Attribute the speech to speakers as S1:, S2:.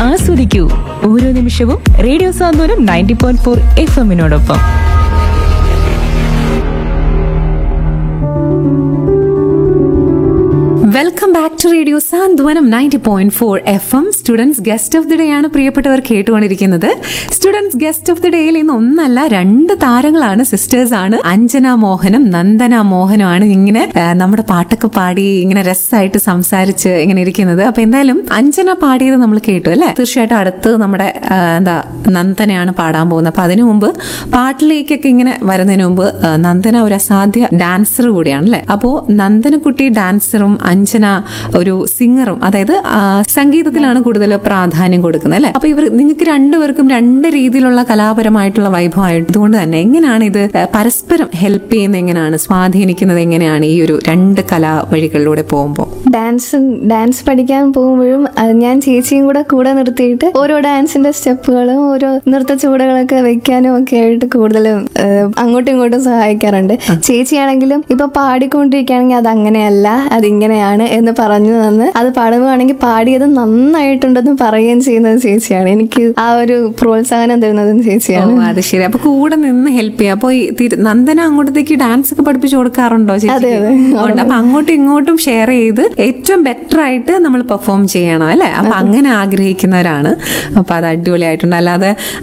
S1: ആസ്വദിക്കൂ ഓരോ നിമിഷവും radio Santhwanam ninety point four F എമ്മിനോടൊപ്പം
S2: welcome back to radio Santhwanam ninety point four F M students guest of the day ആണ് പ്രിയപ്പെട്ടവർ കേട്ടുകൊണ്ടിരിക്കുന്നത് സ്റ്റുഡൻസ് ഗസ്റ്റ് ഓഫ് ദി ഡേയിൽ ഇന്ന് ഒന്നല്ല രണ്ട് താരങ്ങളാണ് സിസ്റ്റേഴ്സ് ആണ് അഞ്ജന മോഹനും നന്ദന മോഹനും ആണ് ഇങ്ങനെ ആ, നമ്മുടെ പാട്ടൊക്കെ പാടി ഇങ്ങനെ രസമായിട്ട് സംസാരിച്ച് ഇങ്ങനെ ഇരിക്കുന്നത് അപ്പൊ എന്തായാലും അഞ്ജന പാടിയത് നമ്മൾ കേട്ടു അല്ലെ തീർച്ചയായിട്ടും അടുത്ത് നമ്മുടെ ആ, എന്താ നന്ദനയാണ് പാടാൻ പോകുന്നത് അപ്പൊ അതിനു മുമ്പ് പാട്ടിലേക്കൊക്കെ ഇങ്ങനെ വരുന്നതിന് മുമ്പ് ആ, നന്ദന ഒരു അസാധ്യ ഡാൻസർ കൂടിയാണ് അല്ലെ അപ്പോ നന്ദനക്കുട്ടി ഡാൻസറും അഞ്ജന ഒരു സിംഗറും അതായത് ആ, സംഗീതത്തിലാണ് കൂടുതൽ പ്രാധാന്യം കൊടുക്കുന്നത് അല്ലെ അപ്പൊ ഇവർ നിങ്ങൾക്ക് രണ്ടുപേർക്കും രണ്ട് രീതിയിലുള്ള കലാപരമായിട്ടുള്ള വൈഭവം ആയതുകൊണ്ട് തന്നെ എങ്ങനെയാണ് ഇത് ആ, പരസ്പരം ഹെൽപ്പ് ചെയ്യുന്നത് എങ്ങനെയാണ് സ്വാധീനിക്കുന്നത് എങ്ങനെയാണ് ഈ ഒരു രണ്ട് കലാ വഴികളിലൂടെ പോകുമ്പോൾ
S3: ഡാൻസ് ഡാൻസ് പഠിക്കാൻ പോകുമ്പോഴും അത് ഞാൻ ചേച്ചിയും കൂടെ കൂടെ നിർത്തിയിട്ട് ഓരോ ഡാൻസിന്റെ സ്റ്റെപ്പുകളും ഓരോ നൃത്ത ചുവടുകളൊക്കെ വെക്കാനും ഒക്കെ ആയിട്ട് കൂടുതലും ഏഹ്, അങ്ങോട്ടും ഇങ്ങോട്ടും സഹായിക്കാറുണ്ട് ചേച്ചിയാണെങ്കിലും ഇപ്പൊ പാടിക്കൊണ്ടിരിക്കുകയാണെങ്കിൽ അത് അങ്ങനെയല്ല അത് ഇങ്ങനെയാണ് എന്ന് പറഞ്ഞു തന്ന് അത് പാടുകയാണെങ്കിൽ പാടിയത് നന്നായിട്ടുണ്ടെന്ന് പറയുകയും ചെയ്യുന്നത് ചേച്ചിയാണ് എനിക്ക് ആ ഒരു പ്രോത്സാഹനം തരുന്നതും ചേച്ചിയാണ്
S2: ഓ, അത് ശരി അപ്പൊ കൂടെ നിന്ന് ഹെൽപ്പ് ചെയ്യാം അപ്പൊ ഈ തിരു- നന്ദന അങ്ങോട്ടത്തേക്ക് ഡാൻസ് ഒക്കെ പഠിപ്പിച്ചു കൊടുക്കാറുണ്ടോ ചേച്ചിക്ക്?
S3: അതെ, അതെ.
S2: ഉണ്ട്. അപ്പൊ അങ്ങോട്ടും ഇങ്ങോട്ടും ഷെയർ ചെയ്ത് ഏറ്റവും ബെറ്റർ ആയിട്ട് നമ്മൾ പെർഫോം ചെയ്യണം അല്ലെ അപ്പൊ അങ്ങനെ ആഗ്രഹിക്കുന്നവരാണ് അപ്പൊ അത് അടിപൊളിയായിട്ടുണ്ട് അല്ലാതെ